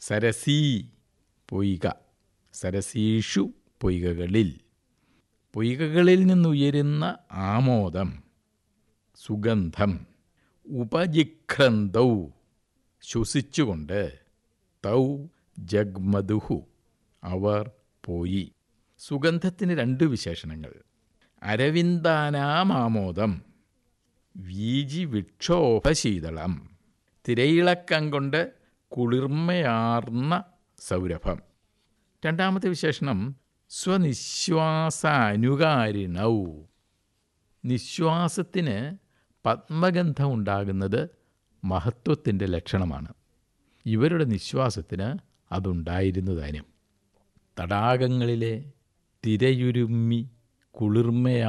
സരസീ പൊയ്ക സരസീഷു പൊയ്കകളിൽ പൊയ്കകളിൽ നിന്നുയരുന്ന ആമോദം സുഗന്ധം ഉപജിഖ്രന്തൗ ശ്വസിച്ചുകൊണ്ട് തൗ ജഗ്മധുഹു അവർ പോയി സുഗന്ധത്തിന് രണ്ട് വിശേഷണങ്ങൾ അരവിന്ദാനാമാമോദം വീജി വിക്ഷോഭശീതളം തിരയിളക്കം കൊണ്ട് കുളിർമയാർന്ന സൗരഭം രണ്ടാമത്തെ വിശേഷണം സ്വനിശ്വാസാനുകാരിണൗ നിശ്വാസത്തിന് പത്മഗന്ധം ഉണ്ടാകുന്നത് മഹത്വത്തിൻ്റെ ലക്ഷണമാണ് ഇവരുടെ നിശ്വാസത്തിന് അതുണ്ടായിരുന്നു താനും തടാകങ്ങളിലെ തിരയുരുമ്മി കുളിർമയാ